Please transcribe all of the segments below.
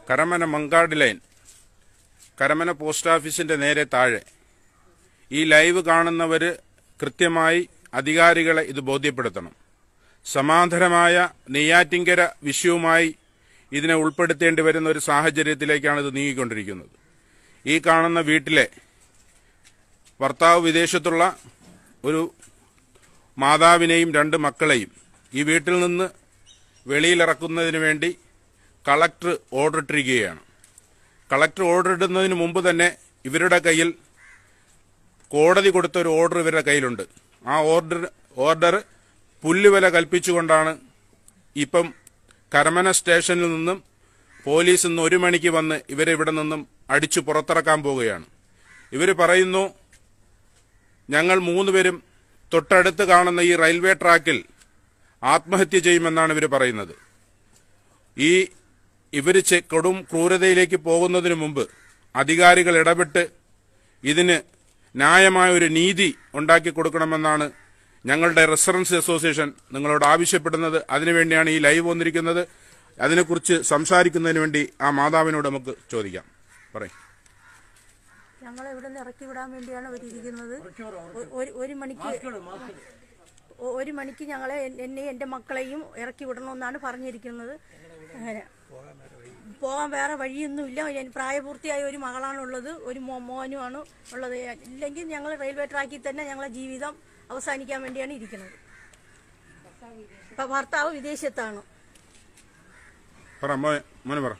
Karamana Mankad line Karamana post ഓഫീസിന്റെ നേരെ താഴെ ഈ ലൈവ് കാണുന്നവർ കൃത്യമായി അധികാരികളെ ഇത് ബോധ്യപ്പെടുത്തണം സമാന്തരമായ നെയ്യാറ്റിങ്കര വിഷയവുമായി ഇതിനെ ഉൾപ്പെടുത്തേണ്ടി വരുന്ന ഒരു സാഹചര്യത്തിലേക്കാണ് ഇത് നീങ്ങിക്കൊണ്ടിരിക്കുന്നത് ഈ കാണുന്ന വീട്ടിലെ ഭർത്താവ് വിദേശത്തുള്ള ഒരു മാതാവിനെയും രണ്ട് മക്കളെയും ഈ വീട്ടിൽ നിന്ന് വെളിയിലിറക്കുന്നതിന് വേണ്ടി കളക്ടർ ഓർഡർ ഇട്ടിരിക്കുകയാണ് കളക്ടർ ഓർഡർ ഇടുന്നതിന് മുമ്പ് തന്നെ ഇവരുടെ കയ്യിൽ കോടതി കൊടുത്ത ഒരു ഓർഡർ ഇവരുടെ കയ്യിലുണ്ട് ആ ഓർഡർ ഓർഡർ പുല്ലുവില കൽപ്പിച്ചുകൊണ്ടാണ് ഇപ്പം കരമന സ്റ്റേഷനിൽ നിന്നും പോലീസ് ഇന്ന് ഒരു മണിക്ക് വന്ന് ഇവരെ ഇവിടെ നിന്നും അടിച്ചു പുറത്തിറക്കാൻ പോവുകയാണ് ഇവർ പറയുന്നു ഞങ്ങൾ മൂന്നുപേരും തൊട്ടടുത്ത് കാണുന്ന ഈ റെയിൽവേ ട്രാക്കിൽ ആത്മഹത്യ ചെയ്യുമെന്നാണ് ഇവർ പറയുന്നത് ഈ ഇവർ കൊടും ക്രൂരതയിലേക്ക് പോകുന്നതിന് മുമ്പ് അധികാരികൾ ഇടപെട്ട് ഇതിന് ന്യായമായ ഒരു നീതി ഉണ്ടാക്കി കൊടുക്കണമെന്നാണ് ഞങ്ങളുടെ റെസിഡൻസ് അസോസിയേഷൻ നിങ്ങളോട് ആവശ്യപ്പെടുന്നത് അതിനുവേണ്ടിയാണ് ഈ ലൈവ് വന്നിരിക്കുന്നത് അതിനെക്കുറിച്ച് സംസാരിക്കുന്നതിന് വേണ്ടി ആ മാതാവിനോട് നമുക്ക് ചോദിക്കാം പറയും ഞങ്ങളെ ഇവിടെ നിന്ന് ഇറക്കി വിടാൻ വേണ്ടിയാണ് അവരിയ്ക്കുന്നത് ഒ- ഒരു ഒരു മണിക്ക് ഒ- ഒരു മണിക്ക് ഞങ്ങളെ എൻ- എന്നെയും എൻ്റെ മക്കളെയും ഇറക്കി വിടണമെന്നാണ് പറഞ്ഞിരിക്കുന്നത് അങ്ങനെ പോകാൻ വേറെ വഴിയൊന്നുമില്ല എനിക്ക് പ്രായപൂർത്തിയായ ഒരു മകളാണുള്ളത് ഒരു മോ മോനുമാണ് ഉള്ളത് ഇല്ലെങ്കിൽ ഞങ്ങൾ റെയിൽവേ ട്രാക്കിൽ തന്നെ ഞങ്ങളെ ജീവിതം അവസാനിക്കാൻ വേണ്ടിയാണ് ഇരിക്കുന്നത് ഇപ്പം ഭർത്താവ് വിദേശത്താണ് പറ മോനെ മോനെ പറ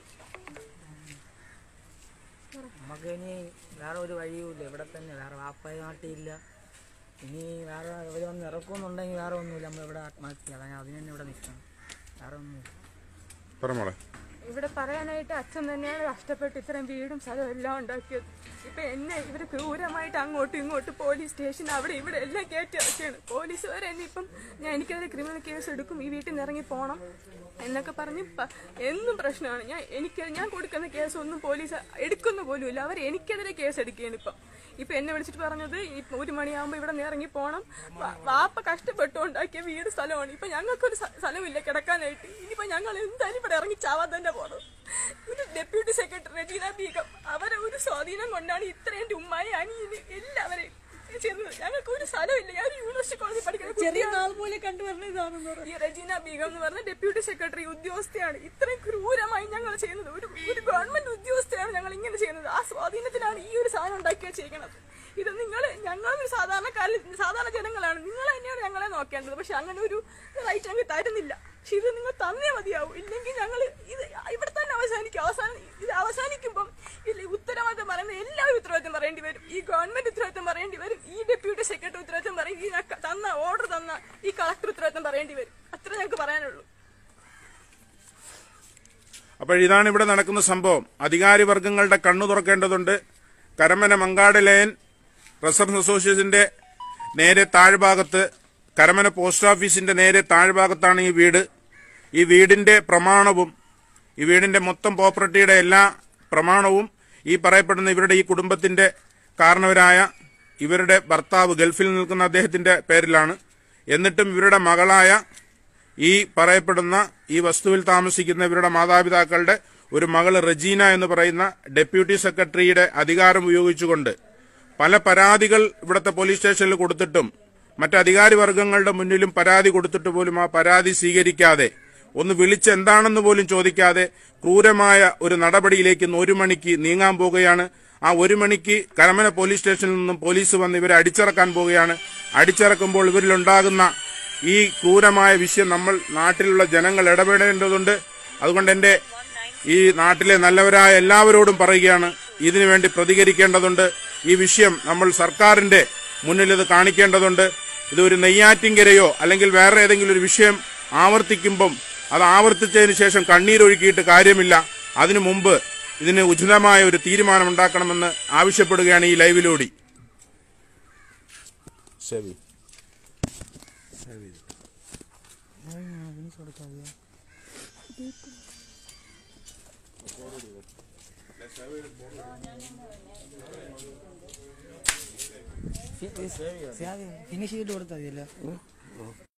നമുക്ക് ഇനി വേറെ ഒരു വഴിയുമില്ല ഇവിടെ തന്നെ വേറെ വാപ്പായ നാട്ടിലില്ല ഇനി വേറെ ഇവർ വന്ന് ഇറക്കുമെന്നുണ്ടെങ്കിൽ വേറെ ഒന്നുമില്ല നമ്മൾ ഇവിടെ ആത്മഹത്യ അതാണ് അതിന് തന്നെ ഇവിടെ നിൽക്കണം വേറെ ഒന്നുമില്ല പറ മോളെ ഇവിടെ പറയാനായിട്ട് അച്ഛൻ തന്നെയാണ് കഷ്ടപ്പെട്ട് ഇത്രയും വീടും സ്ഥലവും എല്ലാം ഉണ്ടാക്കിയത് ഇപ്പൊ എന്നെ ഇവര് ക്രൂരമായിട്ട് അങ്ങോട്ടും ഇങ്ങോട്ടും പോലീസ് സ്റ്റേഷൻ അവിടെ ഇവിടെ എല്ലാം കയറ്റി ഇറക്കിയാണ് പോലീസ് വരെ എന്നെ ഇപ്പം ഞാൻ എനിക്കെതിരെ ക്രിമിനൽ കേസ് എടുക്കും ഈ വീട്ടിൽ നിന്ന് ഇറങ്ങി പോകണം എന്നൊക്കെ പറഞ്ഞ് പ- എന്നും പ്രശ്നമാണ് ഞാൻ എനിക്ക് ഞാൻ കൊടുക്കുന്ന കേസ് ഒന്നും പോലീസ് എടുക്കുന്ന പോലും ഇല്ല അവർ എനിക്കെതിരെ കേസ് എടുക്കുകയാണ് ഇപ്പം ഇപ്പൊ എന്നെ വിളിച്ചിട്ട് പറഞ്ഞത് ഇപ്പൊ ഒരു മണിയാകുമ്പോ ഇവിടെ നിന്ന് ഇറങ്ങി പോകണം വാ- വാപ്പ കഷ്ടപ്പെട്ടു ഉണ്ടാക്കിയ വീട് സ്ഥലമാണ് ഇപ്പൊ ഞങ്ങൾക്കൊരു സ്ഥ- സ്ഥലമില്ല കിടക്കാനായിട്ട് ഇനിയിപ്പോ ഞങ്ങൾ എന്തായാലും ഇവിടെ ഇറങ്ങി ചാവാൻ തന്നെ പോകണം ഒരു ഡെപ്യൂട്ടി സെക്രട്ടറി റജീന ബീഗം അവരെ ഒരു സ്വാധീനം കൊണ്ടാണ് ഇത്രയും എൻ്റെ ഉമ്മായി അനിയന് എല്ലാവരെയും ചെയ്തത് ഞങ്ങൾക്ക് ഒരു സ്ഥലമില്ല ഞാൻ ഒരു യൂണിവേഴ്സിറ്റി കോളേജിൽ പഠിക്കുന്ന ചെറിയ കുട്ടിയാണ്. നാൾ പോലെ കണ്ടുവരുന്ന ഇതാണെന്ന് പറഞ്ഞു ഈ റജീന ബീഗം എന്ന് പറഞ്ഞ ഡെപ്യൂട്ടി സെക്രട്ടറി ഉദ്യോഗസ്ഥയാണ് ഇത്രയും ക്രൂരമായി ഞങ്ങൾ ചെയ്യുന്നത് ഒരു ഒരു ഗവൺമെന്റ് ഉദ്യോഗസ്ഥയാണ് ഞങ്ങൾ ഇങ്ങനെ ചെയ്യുന്നത് ആ സ്വാധീനത്തിലാണ് ഈ ഒരു സാധനം ഉണ്ടാക്കി വെച്ചിരിക്കുന്നത് ഇത് നിങ്ങൾ ഞങ്ങളൊരു സാധാരണക്കാരിൽ സാധാരണ ജനങ്ങളാണ് നിങ്ങൾ തന്നെയാണ് ഞങ്ങളെ നോക്കേണ്ടത് പക്ഷെ അങ്ങനെ ഒരു റൈറ്റ് ഞങ്ങൾക്ക് തരുന്നില്ല പക്ഷെ ഇത് നിങ്ങൾ തന്നേ മതിയാവും ഇല്ലെങ്കിൽ ഞങ്ങൾ ഇത് ഇവിടെ തന്നെ അവസാനിക്കും അവസാനം ഇത് അവസാനിക്കുമ്പം ഇല്ല ഉത്തരവാദിത്തം പറയുന്ന എല്ലാവരും ഉത്തരവാദിത്തം പറയേണ്ടി വരും ഈ ഗവൺമെന്റ് ഉത്തരവാദിത്തം പറയേണ്ടി വരും ഈ ഡെപ്യൂട്ടി സെക്രട്ടറി ഉത്തരവാദിത്തം പറയും ഈ ക- തന്ന ഓർഡർ തന്ന ഈ കളക്ടർ ഉത്തരവാദിത്തം പറയേണ്ടി വരും അത്ര ഞങ്ങൾക്ക് പറയാനുള്ളൂ അപ്പോൾ ഇതാണ് ഇവിടെ നടക്കുന്ന സംഭവം അധികാരി വർഗങ്ങളുടെ കണ്ണു തുറക്കേണ്ടതുണ്ട് കരമന മങ്കാട് ലയൻ റിസർവ് അസോസിയേഷന്റെ നേരെ താഴ്ഭാഗത്ത് കരമന പോസ്റ്റ് ഓഫീസിന്റെ നേരെ താഴ്ഭാഗത്താണ് ഈ വീട് ഈ വീടിന്റെ പ്രമാണവും ഈ വീടിന്റെ മൊത്തം പ്രോപ്പർട്ടിയുടെ എല്ലാ പ്രമാണവും ഈ പറയപ്പെടുന്ന ഇവരുടെ ഈ കുടുംബത്തിന്റെ കാരണവരായ ഇവരുടെ ഭർത്താവ് ഗൾഫിൽ നിൽക്കുന്ന അദ്ദേഹത്തിന്റെ പേരിലാണ് എന്നിട്ടും ഇവരുടെ മകളായ ഈ പറയപ്പെടുന്ന ഈ വസ്തുവിൽ താമസിക്കുന്ന ഇവരുടെ മാതാപിതാക്കളുടെ ഒരു മകള് റജീന എന്ന് പറയുന്ന ഡെപ്യൂട്ടി സെക്രട്ടറിയുടെ അധികാരം ഉപയോഗിച്ചുകൊണ്ട് പല പരാതികൾ ഇവിടുത്തെ പോലീസ് സ്റ്റേഷനിൽ കൊടുത്തിട്ടും മറ്റ് അധികാരി വർഗങ്ങളുടെ മുന്നിലും പരാതി കൊടുത്തിട്ട് പോലും ആ പരാതി സ്വീകരിക്കാതെ ഒന്ന് വിളിച്ച് എന്താണെന്ന് പോലും ചോദിക്കാതെ ക്രൂരമായ ഒരു നടപടിയിലേക്ക് ഇന്ന് ഒരു മണിക്ക് നീങ്ങാൻ പോകുകയാണ് ആ ഒരു മണിക്ക് കരമന പോലീസ് സ്റ്റേഷനിൽ നിന്നും പോലീസ് വന്ന് ഇവരെ അടിച്ചിറക്കാൻ പോവുകയാണ് അടിച്ചിറക്കുമ്പോൾ ഇവരിലുണ്ടാകുന്ന ഈ ക്രൂരമായ വിഷയം നമ്മൾ നാട്ടിലുള്ള ജനങ്ങൾ ഇടപെടേണ്ടതുണ്ട് അതുകൊണ്ട് എന്റെ ഈ നാട്ടിലെ നല്ലവരായ എല്ലാവരോടും പറയുകയാണ് ഇതിനുവേണ്ടി പ്രതികരിക്കേണ്ടതുണ്ട് ഈ വിഷയം നമ്മൾ സർക്കാരിന്റെ മുന്നിൽ ഇത് കാണിക്കേണ്ടതുണ്ട് ഇത് ഒരു നെയ്യാറ്റിൻകരയോ അല്ലെങ്കിൽ വേറെ ഏതെങ്കിലും ഒരു വിഷയം ആവർത്തിക്കുമ്പം അത് ആവർത്തിച്ചതിന് ശേഷം കണ്ണീരൊഴുക്കിയിട്ട് കാര്യമില്ല അതിനു മുമ്പ് ഇതിന് ഉചിതമായ ഒരു തീരുമാനം ഉണ്ടാക്കണമെന്ന് ആവശ്യപ്പെടുകയാണ് ഈ ലൈവിലൂടെ ശരി ഫിനിഷ് ചെയ്തിട്ട് കൊടുത്താൽ മതിയല്ലോ